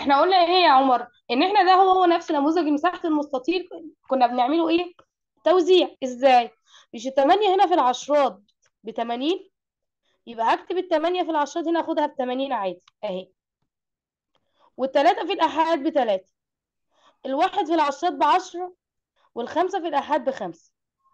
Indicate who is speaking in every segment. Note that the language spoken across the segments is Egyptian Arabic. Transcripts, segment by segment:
Speaker 1: احنا قلنا ايه يا عمر ان احنا ده هو هو نفس نموذج مساحة المستطيل كنا بنعمله ايه توزيع ازاي مش التمانية هنا في العشرات بتمانين يبقى هكتب التمانية في العشرات هنا اخدها بتمانين عادي اهي والتلاتة في الآحاد بتلاتة الواحد في العشرات بعشرة والخمسة في الآحاد بخمسة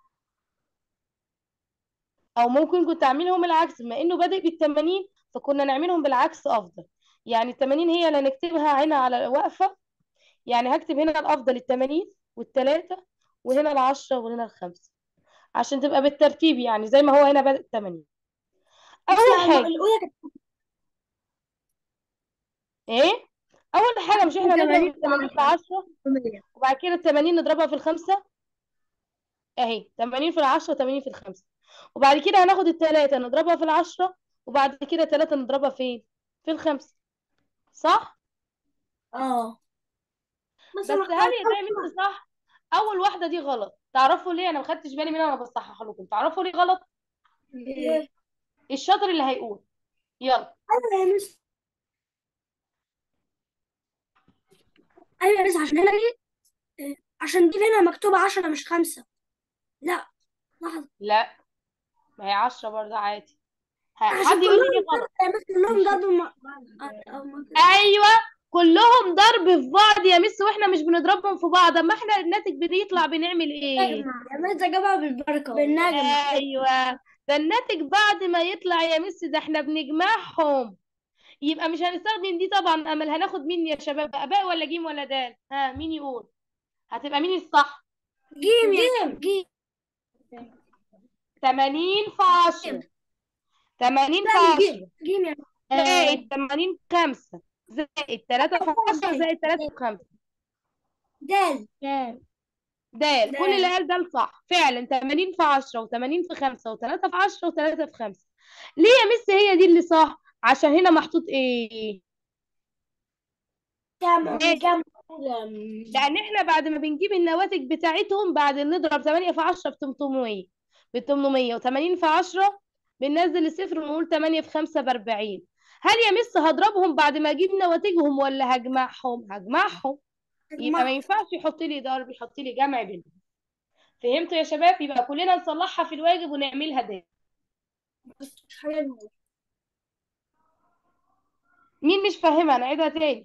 Speaker 1: أو ممكن كنت أعملهم العكس بما إنه بادئ بالتمانين فكنا نعملهم بالعكس أفضل يعني التمانين هي اللي نكتبها هنا على الوقفة يعني هكتب هنا الأفضل التمانين والتلاتة وهنا العشرة وهنا الخمسة عشان تبقى بالترتيب يعني زي ما هو هنا بادئ التمانين
Speaker 2: بس
Speaker 1: أول
Speaker 2: يعني
Speaker 1: حاجة
Speaker 2: الأولى كانت
Speaker 1: إيه؟ أول حاجة مش إحنا نضرب
Speaker 2: 80
Speaker 1: التمانين في عشرة وبعد كده التمانين نضربها في الخمسة اهي 80 في العشرة 80 في الخمسة وبعد كده هناخد التلاتة نضربها في العشرة وبعد كده تلاتة نضربها فين في الخمسة صح
Speaker 2: اه بس
Speaker 1: بس
Speaker 2: أنا
Speaker 1: هل يا ده يا بنت صح اول واحدة دي غلط تعرفوا ليه انا ما خدتش بالي منها وانا بصحح لكم تعرفوا ليه غلط
Speaker 2: إيه؟
Speaker 1: الشاطر اللي هيقول يلا
Speaker 2: أيوة يا مس أيوة يا مس عشان هنا دي إيه، عشان دي هنا مكتوبة عشرة مش خمسة لا لحظة
Speaker 1: لا ما هي عشرة برضه عادي ها،
Speaker 2: عشان
Speaker 1: حد يقول لي ليه
Speaker 2: كلهم
Speaker 1: غلط
Speaker 2: يا مس كلهم ضربوا مع بعض أو ما-
Speaker 1: ايوه كلهم ضرب في بعض يا مس واحنا مش بنضربهم في بعض اما احنا الناتج بيطلع بنعمل ايه
Speaker 2: نجمع يا مس ده جابها بالبركة بالنجمة
Speaker 1: ايوه ده الناتج بعد ما يطلع يا مس ده احنا بنجمعهم يبقى مش هنستخدم دي طبعا امل هناخد مين يا شباب اباء ولا جيم ولا دال ها مين يقول هتبقى مين الصح
Speaker 2: جيم جيم جيم
Speaker 1: 80 في 10 80 في 10
Speaker 2: جيم جيم يا مس.
Speaker 1: زائد 80 في 5 زائد 3 في 10 زائد 3 في 5
Speaker 2: دال
Speaker 1: دال كل
Speaker 2: دال.
Speaker 1: اللي قال دال صح فعلا 80 في 10 و80 في 5 و3 في 10 و3 في 5 ليه يا مس هي دي اللي صح عشان هنا محطوط ايه
Speaker 2: كم
Speaker 1: ماشي.
Speaker 2: كم
Speaker 1: لان احنا بعد ما بنجيب النواتج بتاعتهم بعد نضرب 8 في 10 في 800 ب 800 و80 في 10 بننزل الصفر ونقول 8 في 5 ب 40 هل يا مس هضربهم بعد ما اجيب نواتجهم ولا هجمعهم هجمعهم يبقى ما ينفعش يحط لي ضرب يحط لي جمع بينهم فهمتوا يا شباب يبقى كلنا نصلحها في الواجب ونعملها ده مين مش فاهمها نعيدها تاني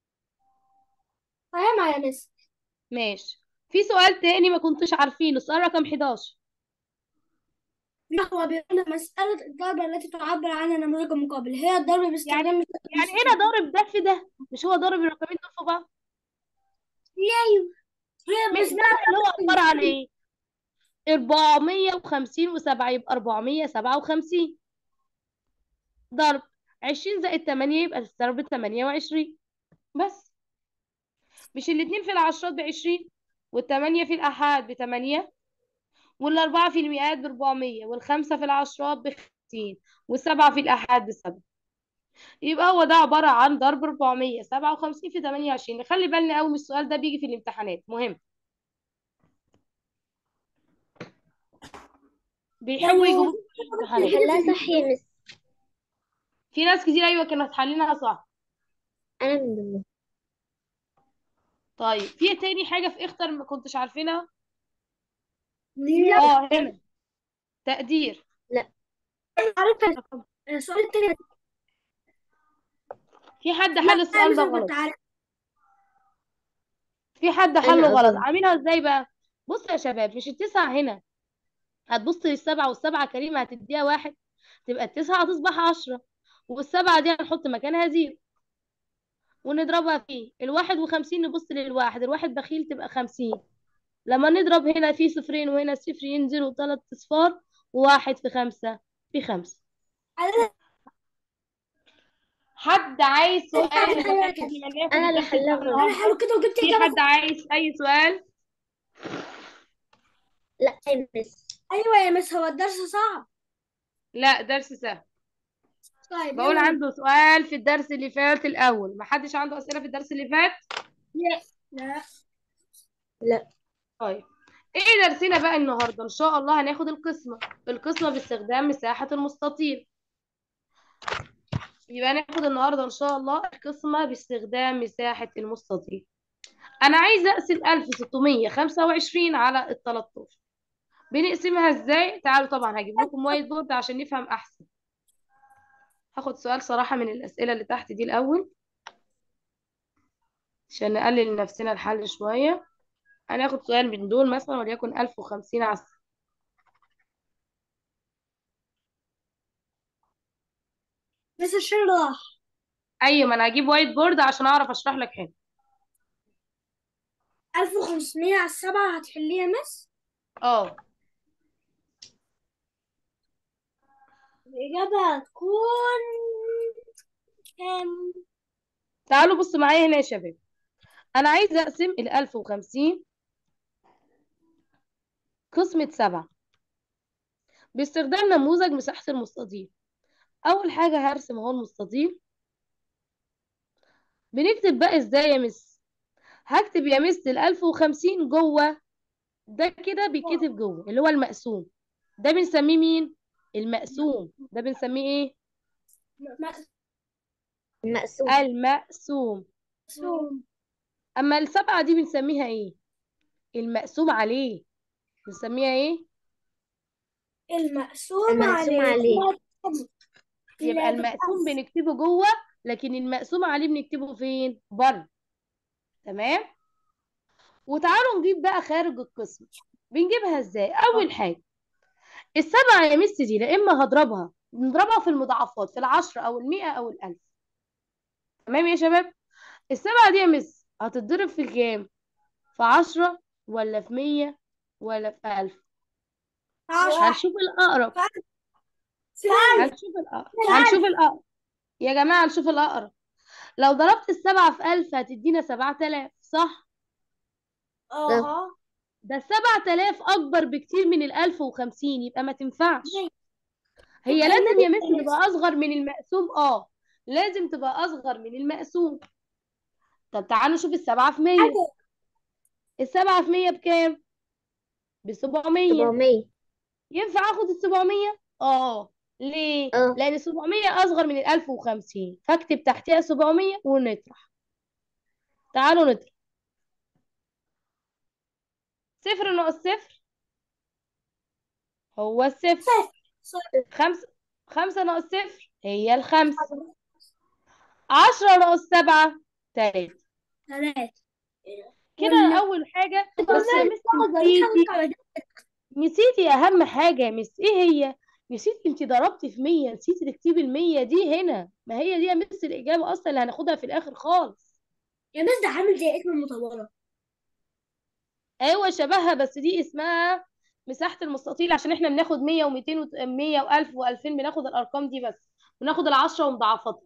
Speaker 2: فاهمة يا مس
Speaker 1: ماشي في سؤال تاني ما كنتش عارفينه السؤال رقم 11
Speaker 2: هو بيقول مسألة الضرب التي تعبر عنها نموذج المقابل هي الضرب باستخدام
Speaker 1: يعني يعني هنا ضارب ده في ده مش هو ضارب الرقمين دول في بعض
Speaker 2: ايوه هي
Speaker 1: مش ده اللي هو عبارة عن ايه 450 و7 يبقى 457 ضرب 20 زائد 8 يبقى الضرب 28 بس مش الاتنين في العشرات بعشرين والتمانية في الآحاد بتمانية والأربعة في المئات بربعمية والخمسة في العشرات بخمسين والسبعة في الآحاد بسبعة يبقى هو ده عبارة عن ضرب 457 في 28 نخلي بالنا قوي من السؤال ده بيجي في الامتحانات مهم بيحبوا يجيبوه في الامتحانات
Speaker 3: حلها صح يا مس
Speaker 1: في ناس كتير ايوه كانت حلينها صح
Speaker 3: انا من ضمنهم
Speaker 1: طيب في تاني حاجة في اختر ما كنتش عارفينها
Speaker 2: لا
Speaker 1: اه هنا تقدير
Speaker 2: عارفة السؤال التاني
Speaker 1: في حد حل السؤال ده
Speaker 2: أنا
Speaker 1: غلط
Speaker 2: كنت عارف
Speaker 1: في حد
Speaker 3: أنا
Speaker 1: حله غلط
Speaker 3: أظن.
Speaker 1: عاملها ازاي بقى بص يا شباب مش التسعة هنا هتبص للسبعة والسبعة كريمة هتديها واحد تبقى التسعة هتصبح عشرة والسبعة دي هنحط مكانها زيرو ونضربها فيه الواحد وخمسين نبص للواحد الواحد بخيل تبقى خمسين لما نضرب هنا في صفرين وهنا صفر ينزلوا ثلاث اصفار وواحد في خمسة في خمسة حد عايز سؤال
Speaker 2: أنا
Speaker 1: قبل ما ناخد
Speaker 3: أنا اللي
Speaker 1: الدرس
Speaker 3: حلها
Speaker 1: بتاع
Speaker 3: غلط.
Speaker 2: أنا حلو كده وجبت
Speaker 1: في
Speaker 2: إجابة
Speaker 1: حد عايز أي سؤال
Speaker 3: لا يا مس
Speaker 2: أيوة يا مس هو الدرس صعب
Speaker 1: لا درس سهل
Speaker 2: طيب
Speaker 1: بقول
Speaker 2: يلا.
Speaker 1: عنده سؤال في الدرس اللي فات الأول ما حدش عنده أسئلة في الدرس اللي فات
Speaker 2: لا لا
Speaker 3: لا
Speaker 1: طيب ايه درسنا بقى النهارده ان شاء الله هناخد القسمة القسمة باستخدام مساحة المستطيل يبقى ناخد النهارده ان شاء الله القسمه باستخدام مساحه المستطيل انا عايزه اقسم 1625 على ال 13 بنقسمها ازاي تعالوا طبعا هجيب لكم وايت بورد عشان نفهم احسن هاخد سؤال صراحه من الاسئله اللي تحت دي الاول عشان نقلل لنفسنا الحل شويه هناخد سؤال من دول مثلا وليكن 1050 على الس-
Speaker 2: بس الشرح
Speaker 1: ايوه ما انا هجيب وايت بورد عشان اعرف اشرح لك حاجه
Speaker 2: 1500 على السبعة هتحليها مس
Speaker 1: اه
Speaker 2: الإجابة هتكون كام؟
Speaker 1: تعالوا بصوا معايا هنا يا شباب انا عايزه اقسم ال 1050 قسمة سبعة باستخدام نموذج مساحة المستطيل أول حاجة هرسم اهو المستطيل بنكتب بقى ازاي يا مس هكتب يا مس ال 1050 جوه ده كده بيتكتب جوه اللي هو المقسوم ده بنسميه مين؟ المقسوم ده بنسميه ايه؟
Speaker 3: المقسوم
Speaker 1: المقسوم
Speaker 2: مقسوم
Speaker 1: أما السبعة دي بنسميها ايه؟ المقسوم عليه بنسميها ايه؟
Speaker 2: المقسوم
Speaker 3: المقسوم
Speaker 2: عليه
Speaker 3: عليه.
Speaker 1: يبقى المقسوم بنكتبه جوه لكن المقسوم عليه بنكتبه فين؟ بره تمام؟ وتعالوا نجيب بقى خارج القسم بنجيبها ازاي؟ أول حاجة السبعة يا مس دي لا إما هضربها نضربها في المضاعفات في العشرة أو المئة أو الألف تمام يا شباب؟ السبعة دي يا مس هتتضرب في الكام؟ في عشرة ولا في مية ولا في ألف؟
Speaker 2: عشرة
Speaker 1: هنشوف الأقرب
Speaker 2: فعلا
Speaker 1: هنشوف الأقرب هنشوف الأقرب يا جماعة نشوف الأقرب لو ضربت السبعة في ألف هتدينا سبعة آلاف صح؟
Speaker 2: اه
Speaker 1: ده السبعة آلاف أكبر بكتير من الألف وخمسين يبقى ما تنفعش هي لازم يا مس تبقى أصغر من المقسوم اه لازم تبقى أصغر من المقسوم طب تعالوا نشوف السبعة في مية السبعة في مية بكام؟ بسبعمية
Speaker 3: 700
Speaker 1: ينفع اخد السبعمية؟ اه ليه؟
Speaker 3: اه
Speaker 1: لأن السبعمية أصغر من الألف وخمسين فاكتب تحتها سبعمية ونطرح تعالوا نطرح صفر ناقص صفر هو الصفر خمسة خمسة ناقص صفر هي الخمسة عشرة ناقص سبعة تلاتة
Speaker 2: ثلاثة
Speaker 1: كده
Speaker 2: ولا-
Speaker 1: أول حاجة بس يا مس نسيتي نسيتي أهم حاجة يا مس إيه هي؟ نسيتي انتي ضربتي في مية نسيتي تكتبي المية دي هنا ما هي دي يا مس الإجابة أصلا اللي هناخدها في الآخر خالص
Speaker 2: يا مس ده عامل زي اسم المطورة
Speaker 1: ايوه شبهها بس دي اسمها مساحة المستطيل عشان احنا بناخد 100 و200 و100 و1000 و2000 بناخد الارقام دي بس بناخد العشرة ومضاعفاتها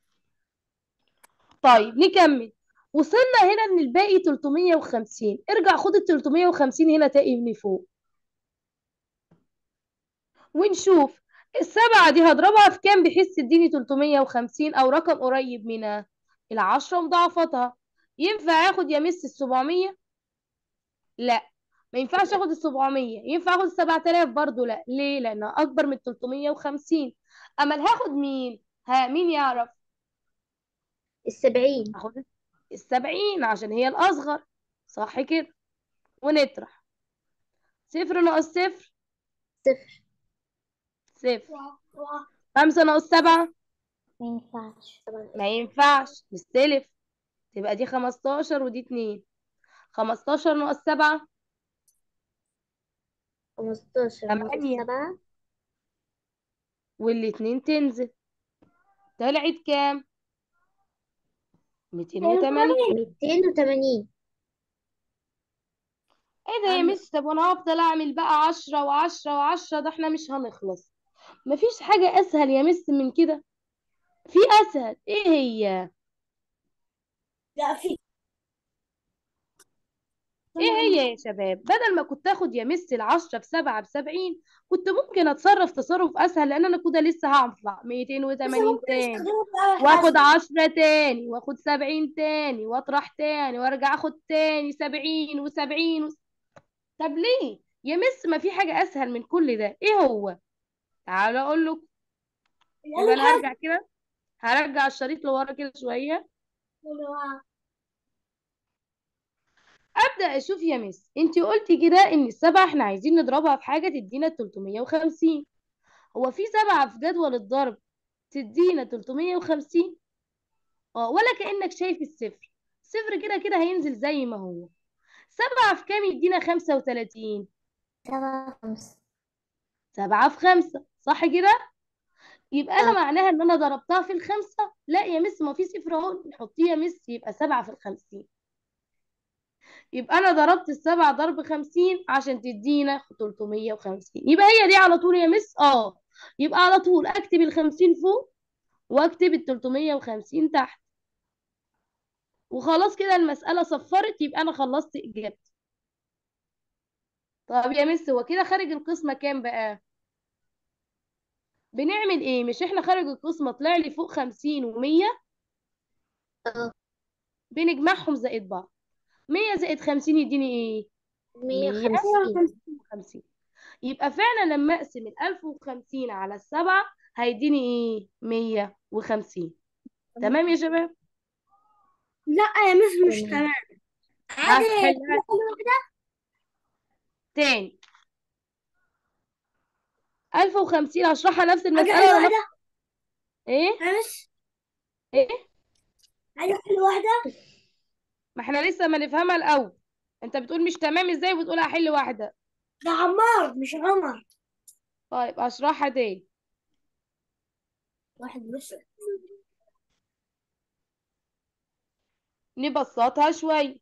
Speaker 1: طيب نكمل وصلنا هنا ان الباقي 350 ارجع خد ال 350 هنا تاني من فوق ونشوف السبعة دي هضربها في كام بحيث تديني 350 او رقم قريب منها العشرة ومضاعفاتها ينفع اخد يا مس ال 700 لا ما ينفعش اخد ال 700 ينفع اخد ال 7000 برضو لا ليه لانها اكبر من 350 اما اللي هاخد مين ها مين يعرف
Speaker 3: السبعين
Speaker 1: هاخد ال 70 عشان هي الاصغر صح كده ونطرح صفر ناقص صفر
Speaker 3: صفر
Speaker 1: صفر خمسة ناقص سبعة
Speaker 3: ما ينفعش طبعا
Speaker 1: ما ينفعش نستلف تبقى دي 15 ودي 2 15 ناقص سبعة
Speaker 3: 15 ناقص
Speaker 1: تمانية.
Speaker 3: 7
Speaker 1: والاتنين تنزل طلعت كام 280
Speaker 3: 280
Speaker 1: ايه ده يا مس طب وانا هفضل اعمل بقى عشرة وعشرة وعشرة ده احنا مش هنخلص مفيش حاجة اسهل يا مس من كده في اسهل ايه هي
Speaker 2: لا في
Speaker 1: ايه هي يا شباب بدل ما كنت اخد يا مس العشرة في سبعة بسبعين كنت ممكن اتصرف تصرف اسهل لان انا كده لسه هطلع 280 تاني واخد عشرة تاني واخد سبعين تاني واطرح تاني وارجع اخد تاني سبعين وسبعين و... طب ليه يا مس ما في حاجة اسهل من كل ده ايه هو تعالوا اقول لك يبقى انا هرجع كده هرجع الشريط لورا كده شوية ابدا اشوف يا مس انت قلتي كده ان السبعه احنا عايزين نضربها في حاجه تدينا 350 هو في سبعه في جدول الضرب تدينا 350 اه ولا كانك شايف الصفر صفر كده كده هينزل زي ما هو سبعة في كام يدينا 35
Speaker 3: سبعة خمسة
Speaker 1: سبعة في خمسة صح كده يبقى انا
Speaker 3: اه
Speaker 1: معناها ان انا ضربتها في الخمسة لا يا مس ما في صفر اهو نحطيه يا مس يبقى سبعة في الخمسين يبقى انا ضربت السبعة ضرب خمسين عشان تدينا 350 يبقى هي دي على طول يا مس اه يبقى على طول اكتب الخمسين فوق واكتب ال 350 تحت وخلاص كده المسألة صفرت يبقى انا خلصت اجابتي طب يا مس هو كده خارج القسمة كام بقى بنعمل ايه مش احنا خارج القسمة طلع لي فوق 50 و100
Speaker 3: اه
Speaker 1: بنجمعهم زائد بعض 100 زائد 50 يديني ايه
Speaker 3: مية
Speaker 1: 100
Speaker 3: وخمسين
Speaker 1: وخمسين يبقى فعلا لما اقسم ال 1050 على السبعة هيديني ايه 150 تمام يا شباب
Speaker 2: لا يا مس مش
Speaker 3: تمام
Speaker 2: تمام عادي
Speaker 1: هحلها تاني 1050 هشرحها نفس
Speaker 2: عادي
Speaker 1: المسألة
Speaker 2: حل
Speaker 1: ولا نفس
Speaker 2: واحدة
Speaker 1: ايه
Speaker 2: يا مس
Speaker 1: ايه
Speaker 2: عادي حل واحدة
Speaker 1: ما احنا لسه ما نفهمها الاول انت بتقول مش تمام ازاي وبتقول هحل واحدة
Speaker 2: ده عمار مش عمر
Speaker 1: طيب اشرحها تاني
Speaker 2: واحد بس
Speaker 1: نبسطها شوية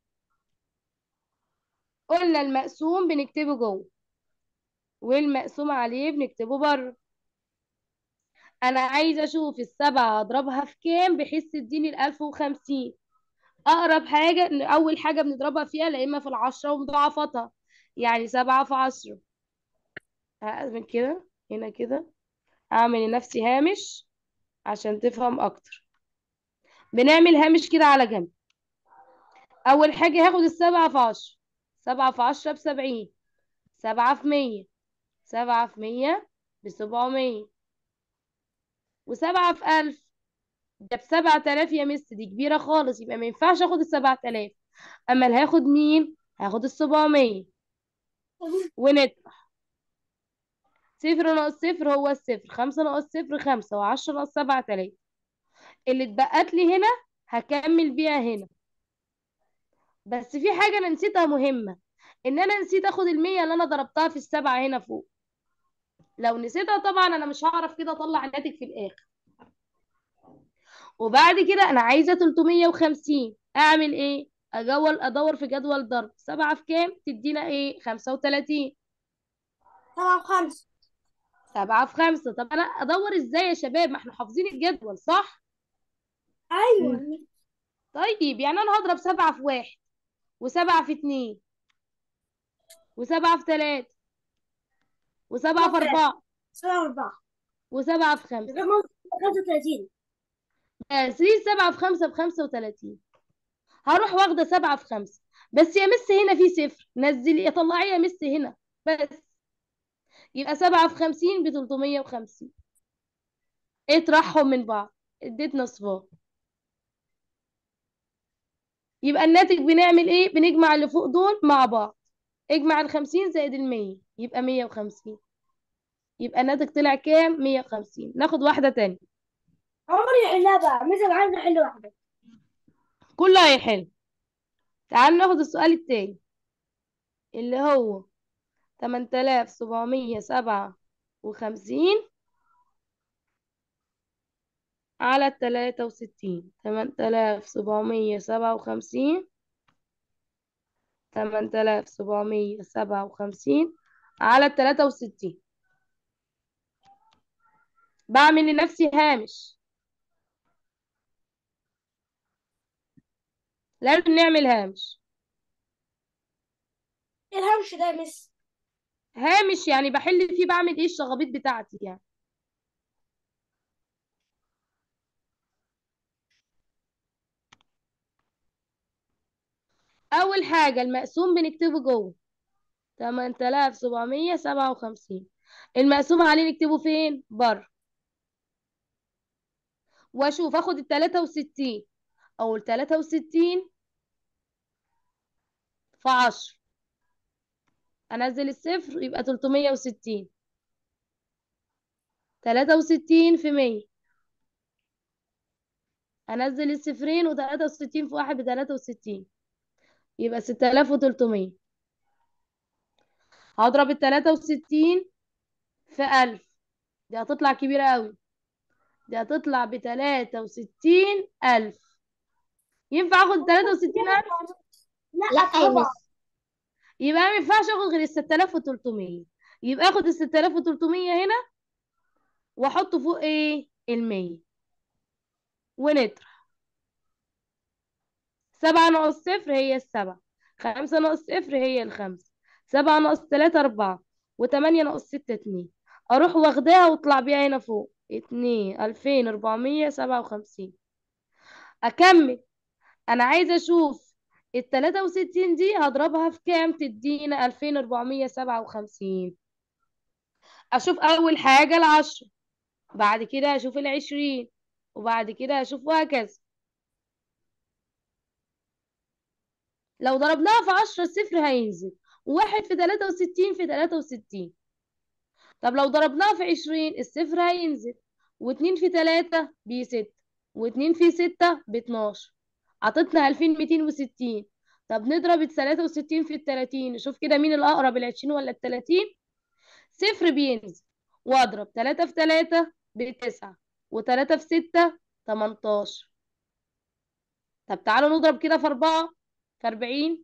Speaker 1: قلنا المقسوم بنكتبه جوه والمقسوم عليه بنكتبه بره انا عايزه اشوف السبعه اضربها في كام بحيث تديني الالف وخمسين اقرب حاجه إن اول حاجه بنضربها فيها لا اما في العشره ومضاعفتها يعني سبعة في عشرة من كده هنا كده اعمل لنفسي هامش عشان تفهم اكتر بنعمل هامش كده على جنب اول حاجه هاخد السبعة في عشرة سبعة في عشرة بسبعين سبعة في مية سبعة في مية بسبعمية وسبعة في ألف ده بسبعة آلاف يا مس دي كبيرة خالص يبقى ما ينفعش اخد السبعة آلاف اما اللي هاخد مين هاخد السبعمية ونطرح صفر ناقص صفر هو الصفر خمسة ناقص صفر خمسة وعشرة ناقص سبعة آلاف اللي اتبقت لي هنا هكمل بيها هنا بس في حاجة أنا نسيتها مهمة إن أنا نسيت آخد المية اللي أنا ضربتها في السبعة هنا فوق لو نسيتها طبعا أنا مش هعرف كده أطلع الناتج في الآخر وبعد كده أنا عايزة 350 أعمل إيه؟ أجول أدور في جدول ضرب سبعة في كام؟ تدينا إيه؟ 35
Speaker 2: سبعة وخمسة
Speaker 1: سبعة في خمسة طب أنا أدور إزاي يا شباب؟ ما إحنا حافظين الجدول صح؟
Speaker 2: أيوة
Speaker 1: طيب يعني أنا هضرب سبعة في واحد وسبعة في اتنين وسبعة في تلاتة وسبعة في أربعة
Speaker 2: سبعة وأربعة
Speaker 1: وسبعة في خمسة
Speaker 2: ده ممكن خمسة وتلاتين
Speaker 1: بس دي سبعة في خمسة بخمسة وتلاتين هروح واخدة سبعة في خمسة بس يا مس هنا في صفر نزلي طلعي يا مس هنا بس يبقى سبعة في خمسين بتلتمية وخمسين اطرحهم من بعض اديتنا صفار يبقى الناتج بنعمل ايه بنجمع اللي فوق دول مع بعض اجمع الخمسين زائد المية يبقى مية وخمسين يبقى الناتج طلع كام مية وخمسين ناخد واحدة تانية
Speaker 2: عمر يحلها بقى مثلا عايز أحل واحدة
Speaker 1: كله هيحل تعال ناخد السؤال التاني اللي هو تمن تلاف سبعمية سبعة وخمسين على التلاتة وستين تمن تلاف سبعمية سبعة وخمسين تمن تلاف سبعمية سبعة وخمسين على التلاتة وستين بعمل لنفسي هامش لازم نعمل هامش
Speaker 2: إيه الهمش ده يا مس
Speaker 1: هامش يعني بحل فيه بعمل ايه الشغابيط بتاعتي يعني اول حاجة المقسوم بنكتبه جوه تمن تلاف سبعمية سبعة وخمسين المقسوم عليه نكتبه فين بره واشوف اخد ال 63 او ال 63 في 10 انزل الصفر يبقى 360 63 في 100 انزل الصفرين و63 في واحد ب 63 يبقى 6300 هضرب ال 63 في 1000 دي هتطلع كبيرة قوي دي هتطلع ب 63000 ينفع اخد 63000
Speaker 2: لا
Speaker 3: لا يا
Speaker 2: طبعا
Speaker 3: مس
Speaker 1: يبقى ما ينفعش اخد غير ال 6300 يبقى اخد ال 6300 هنا واحط فوق ايه ال 100 ونطرح 7 ناقص صفر هي السبعة خمسة ناقص صفر هي الخمسة سبعة ناقص تلاتة أربعة وتمانية ناقص ستة اتنين أروح واخداها واطلع بيها هنا فوق اتنين ألفين أربعمية سبعة وخمسين أكمل أنا عايزة أشوف التلاتة وستين دي هضربها في كام تدينا ألفين أربعمية سبعة وخمسين أشوف أول حاجة العشرة بعد كده أشوف العشرين وبعد كده أشوف وهكذا لو ضربناها في عشرة الصفر هينزل واحد في تلاتة وستين في تلاتة وستين طب لو ضربناها في عشرين الصفر هينزل واتنين في تلاتة بستة واتنين في ستة باتناشر عطتنا ألفين ميتين وستين طب نضرب التلاتة وستين في التلاتين نشوف كده مين الأقرب العشرين ولا التلاتين صفر بينزل واضرب تلاتة في تلاتة بتسعة وتلاتة في ستة تمنتاشر طب تعالوا نضرب كده في أربعة في أربعين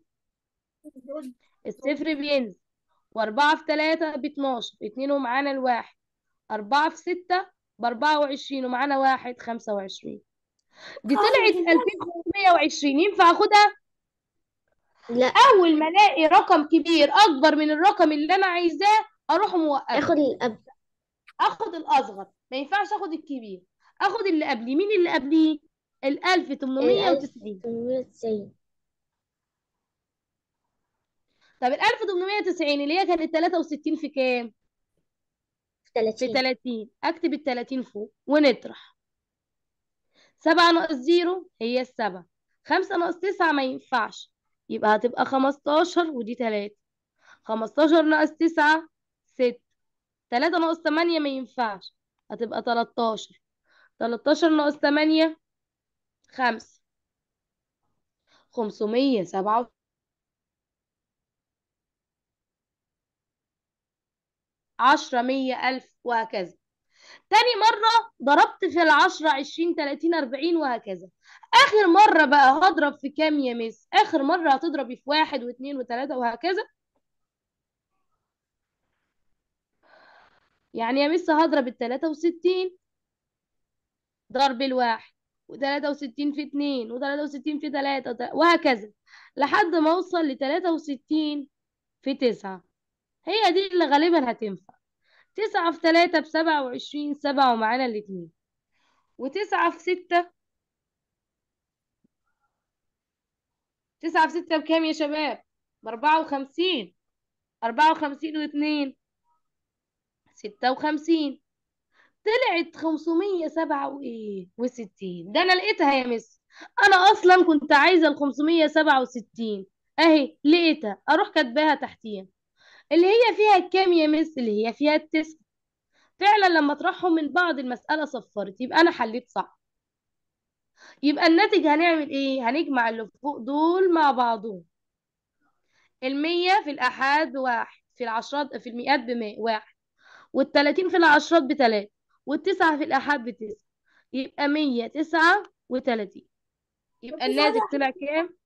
Speaker 1: الصفر بينزل وأربعة في تلاتة باتناشر اتنين ومعانا الواحد أربعة في ستة بأربعة وعشرين ومعانا واحد خمسة وعشرين دي طلعت ألفين خمسمية وعشرين ينفع أخدها
Speaker 3: لا
Speaker 1: أول ما ألاقي رقم كبير أكبر من الرقم اللي أنا عايزاه أروح موقفه
Speaker 3: اخد الأب
Speaker 1: اخد الاصغر ما ينفعش اخد الكبير اخد اللي قبليه مين اللي قبليه ال 1890
Speaker 3: 1890
Speaker 1: طب ال 1890 اللي هي كانت 63 في كام
Speaker 3: في
Speaker 1: في
Speaker 3: 30
Speaker 1: 30 اكتب ال 30 فوق ونطرح 7 ناقص 0 هي السبعة 5 ناقص 9 ما ينفعش يبقى هتبقى 15 ودي 3 15 ناقص 9 6 3 ناقص 8 ما ينفعش هتبقى 13 13 ناقص 8 5 507 عشرة مية ألف وهكذا تاني مرة ضربت في العشرة عشرين تلاتين أربعين وهكذا آخر مرة بقى هضرب في كام يا مس آخر مرة هتضربي في واحد واثنين وثلاثة وهكذا يعني يا مس هضرب التلاتة وستين ضرب الواحد وتلاتة وستين في اتنين وتلاتة وستين في تلاتة وت- وهكذا لحد ما أوصل لتلاتة وستين في تسعة هي دي اللي غالبا هتنفع تسعة في تلاتة بسبعة وعشرين سبعة ومعانا الاتنين وتسعة في ستة تسعة في ستة بكام يا شباب بأربعة وخمسين أربعة وخمسين واتنين ستة وخمسين طلعت خمسمية سبعة وإيه وستين ده أنا لقيتها يا مس أنا أصلا كنت عايزة الخمسمية سبعة وستين أهي لقيتها أروح كاتباها تحتيها اللي هي فيها الكام يا مس اللي هي فيها التسعة فعلا لما اطرحهم من بعض المسألة صفرت يبقى أنا حليت صح يبقى الناتج هنعمل إيه هنجمع اللي فوق دول مع بعضهم المية في الآحاد بواحد في العشرات في المئات بواحد والتلاتين في العشرات بتلاتة والتسعة في الآحاد بتسعة يبقى مية تسعة وتلاتين يبقى الناتج طلع كام؟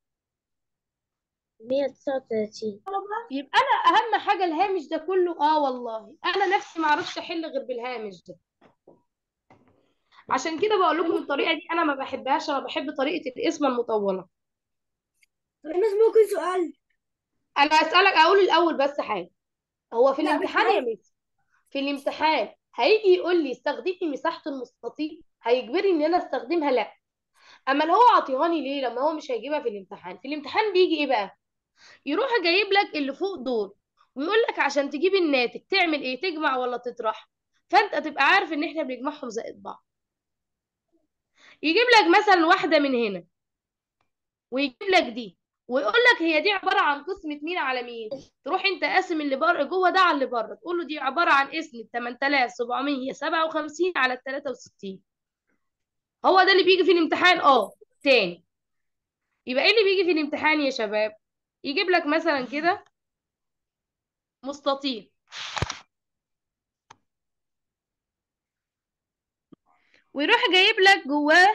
Speaker 3: 139
Speaker 1: يبقى أنا أهم حاجة الهامش ده كله آه والله أنا نفسي معرفش أحل غير بالهامش ده عشان كده بقول لكم الطريقة دي أنا ما بحبهاش أنا بحب طريقة القسمة المطولة
Speaker 2: الناس ممكن سؤال
Speaker 1: أنا أسألك أقول الأول بس حاجة هو في
Speaker 2: لا،
Speaker 1: الامتحان
Speaker 2: بس
Speaker 1: يا ميس في الامتحان هيجي يقول لي استخدمي مساحة المستطيل هيجبرني ان انا استخدمها لا اما اللي هو عطيهاني ليه لما هو مش هيجيبها في الامتحان في الامتحان بيجي ايه بقى يروح جايب لك اللي فوق دول ويقول لك عشان تجيب الناتج تعمل ايه تجمع ولا تطرح فانت تبقى عارف ان احنا بنجمعهم زائد بعض يجيب لك مثلا واحدة من هنا ويجيب لك دي ويقول لك هي دي عبارة عن قسمة مين على مين تروح انت قاسم اللي بره جوه ده على اللي بره تقول له دي عبارة عن اسم 8757 على 63 هو ده اللي بيجي في الامتحان اه تاني يبقى ايه اللي بيجي في الامتحان يا شباب يجيب لك مثلا كده مستطيل ويروح جايب لك جواه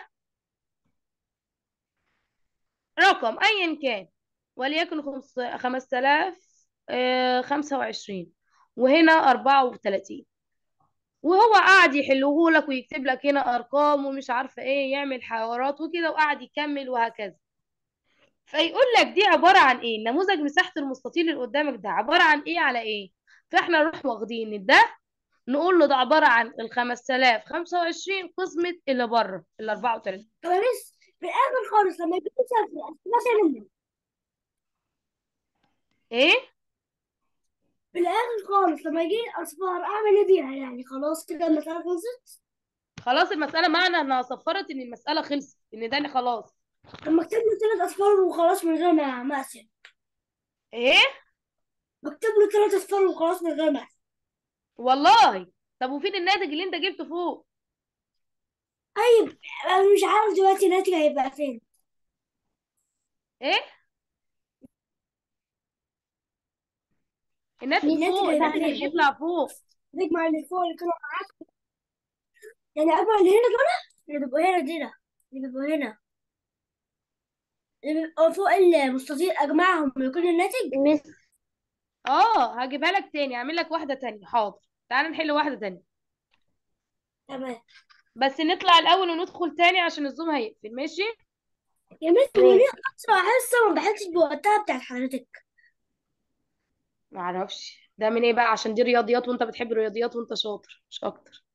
Speaker 1: رقم ايا كان وليكن خمس خمس آلاف خمسة وعشرين وهنا أربعة وثلاثين وهو قاعد يحله لك ويكتب لك هنا أرقام ومش عارفة إيه يعمل حوارات وكده وقاعد يكمل وهكذا فيقول لك دي عبارة عن إيه نموذج مساحة المستطيل اللي قدامك ده عبارة عن إيه على إيه فإحنا نروح واخدين ده نقول له ده عبارة عن ال 5025 قسمة اللي بره ال 34
Speaker 2: طب يا مس في الاخر خالص لما يجي يسال مثلا
Speaker 1: إيه
Speaker 2: في الاخر خالص لما يجي اصفار اعمل ايه بيها يعني خلاص كده المساله خلصت
Speaker 1: خلاص المسألة معنى إنها صفرت إن المسألة خلصت إن ده خلاص
Speaker 2: لما اكتب له ثلاث اصفار وخلاص من غير ما ما اقسم
Speaker 1: إيه
Speaker 2: بكتب له ثلاث اصفار وخلاص من غير ما اقسم
Speaker 1: والله طب وفين الناتج اللي أنت جبته فوق
Speaker 2: طيب انا مش عارف دلوقتي الناتج هيبقى فين
Speaker 1: إيه الناتج
Speaker 2: الناتج
Speaker 1: فوق
Speaker 2: هيبقى
Speaker 1: الناتج اللي
Speaker 2: فين
Speaker 1: بيطلع فوق
Speaker 2: نجمع اللي فوق اللي كانوا معاك يعني اجمع اللي هنا دول اللي بيبقوا هنا دي ده اللي بيبقوا هنا اللي بيبقوا فوق المستطيل اجمعهم ويكون الناتج
Speaker 3: مس
Speaker 1: اه هجيبها لك تاني اعمل لك واحدة تانية حاضر تعال نحل واحدة تانية
Speaker 2: تمام
Speaker 1: بس نطلع الأول وندخل تاني عشان الزوم هيقفل ماشي
Speaker 2: يا مس هو
Speaker 3: ماشي
Speaker 2: ليه اسرع حصه ما بحسش بوقتها بتاعت حضرتك
Speaker 1: معرفش ده من ايه بقى عشان دي رياضيات وانت بتحب الرياضيات وانت شاطر مش اكتر